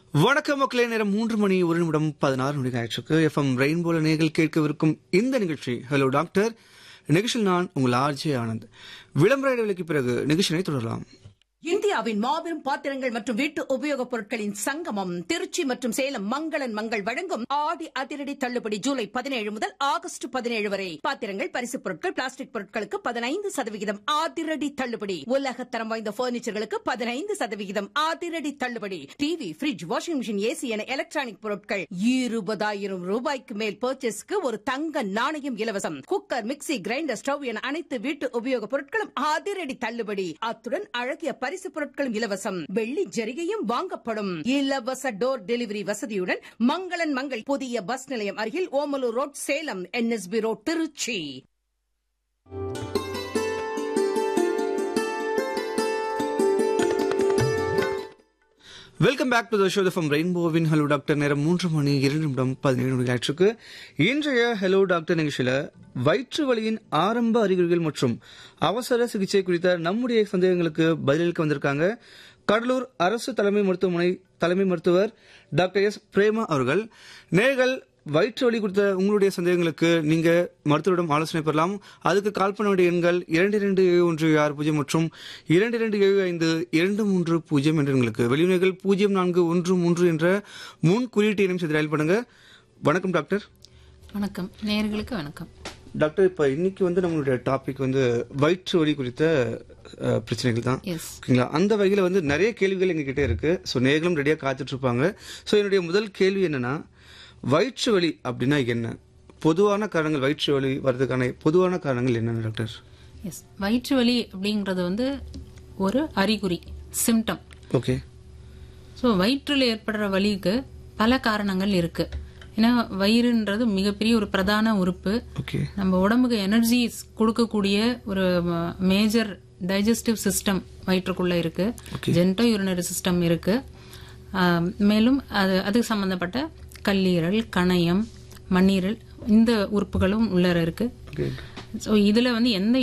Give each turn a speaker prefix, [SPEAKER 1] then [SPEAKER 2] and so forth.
[SPEAKER 1] வணக்கம் மக்களே நேரம் மூன்று மணி ஒரு நிமிடம் பதினாறு மணி ஆயிடுச்சு எஃப்எம் ரெயின்போல நேர்கள் கேட்கவிருக்கும் இந்த நிகழ்ச்சி ஹலோ டாக்டர் நிகழ்ச்சியில் நான் உங்கள் ஆர்ஜே ஆனந்த் விளம்பர இடைவெளிக்கு பிறகு நிகழ்ச்சியை தொடரலாம்
[SPEAKER 2] இந்தியாவின் மாபெரும் பாத்திரங்கள் மற்றும் வீட்டு உபயோகப் பொருட்களின் சங்கமம் திருச்சி மற்றும் சேலம் மங்களன் மங்கள் வழங்கும் ஆடி அதிரடி தள்ளுபடி ஜூலை பதினேழு முதல் ஆகஸ்ட் பதினேழு வரை பாத்திரங்கள் பரிசுப் பொருட்கள் பிளாஸ்டிக் பொருட்களுக்கு பதினைந்து சதவிகிதம் அதிரடி தள்ளுபடி உலகத்தரம் வாய்ந்த பர்னிச்சர்களுக்கு பதினைந்து சதவிகிதம் அதிரடி தள்ளுபடி TV fridge washing machine AC என எலக்ட்ரானிக் பொருட்கள் இருபதாயிரம் ரூபாய்க்கு மேல் பர்ச்சேஸ்க்கு ஒரு தங்க நாணயம் இலவசம் குக்கர் மிக்ஸி கிரைண்டர் ஸ்டவ் என அனைத்து வீட்டு உபயோகப் பொருட்களும் அதிரடி தள்ளுபடி அத்துடன் அழகிய பரிசு பொருட்களும் இலவசம் வெள்ளி ஜரிகையும் வாங்கப்படும் இலவச டோர் டெலிவரி வசதியுடன் மங்களன் மங்கள் புதிய பஸ் நிலையம் அருகில் Omalur road Salem NSB road Trichy
[SPEAKER 1] welcome back to the show from ரெயின்போவின் ஹலோ டாக்டர் நேரம் மூன்று மணி இரண்டு நிமிடம் பதினேழு மணி ஆயிடுச்சு இன்றைய ஹலோ டாக்டர் நிகழ்ச்சியில வயிற்று வலியின் ஆரம்ப அறிகுறிகள் மற்றும் அவசர சிகிச்சை குறித்த நம்முடைய சந்தேகங்களுக்கு பதிலளிக்க வந்திருக்காங்க கடலூர் அரசு தலைமை மருத்துவமனை தலைமை மருத்துவர் டாக்டர் எஸ் பிரேமா அவர்கள் நேர்கள் வயிற்று வலி குறித்த உங்களுடைய சந்தேகங்களுக்கு நீங்க மருத்துவரிடம் ஆலோசனை பெறலாம் அதுக்கு கால் பண்ண வேண்டிய எண்கள் இரண்டு இரண்டு ஏழு ஒன்று ஆறு பூஜ்ஜியம் மற்றும் இரண்டு இரண்டு ஏழு ஐந்து இரண்டு மூன்று பூஜ்ஜியம் என்ற எண்களுக்கு வெளியுறவுகள் பூஜ்ஜியம் நான்கு ஒன்று மூன்று என்ற முன் குறியீட்டு இனம் செய்து டயல் பண்ணுங்க வணக்கம் டாக்டர்
[SPEAKER 3] வணக்கம் நேயர்களுக்கு வணக்கம்
[SPEAKER 1] டாக்டர் இப்ப இன்னைக்கு வந்து நம்மளுடைய டாபிக் வந்து வயிற்று வலி குறித்த அஹ், பிரச்சனைகள் தான்
[SPEAKER 3] எஸ்
[SPEAKER 1] ஓகேங்களா அந்த வகையில் வந்து நிறைய கேள்விகள் எங்ககிட்ட இருக்கு ஸோ நேர்களும் ரெடியாக காத்துட்டு இருப்பாங்க ஸோ என்னுடைய முதல் கேள்வி என்னன்னா வயிற்று வலி அப்படின்னா என்ன பொதுவான காரணங்கள் வயிற்று வலி வர்றதுக்கான பொதுவான காரணங்கள் என்னென்ன டாக்டர்
[SPEAKER 3] எஸ் வயிற்று வலி அப்படிங்கிறது வந்து ஒரு அறிகுறி சிம்டம்
[SPEAKER 1] ஓகே
[SPEAKER 3] ஸோ வயிற்றில் ஏற்படுற வலிக்கு பல காரணங்கள் இருக்கு ஏன்னா வயிறுன்றது மிகப்பெரிய ஒரு பிரதான உறுப்பு
[SPEAKER 1] ஓகே
[SPEAKER 3] நம்ம உடம்புக்கு எனர்ஜி கொடுக்கக்கூடிய ஒரு மேஜர் டைஜஸ்டிவ் சிஸ்டம் வயிற்றுக்குள்ள இருக்கு ஜென்டோ யூரினரி சிஸ்டம் இருக்கு ஆம், மேலும் அது அதுக்கு சம்பந்தப்பட்ட கல்லீரல் கணையம் மண்ணீரல் இந்த உறுப்புகளும் உள்ளர இருக்கு
[SPEAKER 1] ஓகே
[SPEAKER 3] ஸோ இதுல வந்து எந்த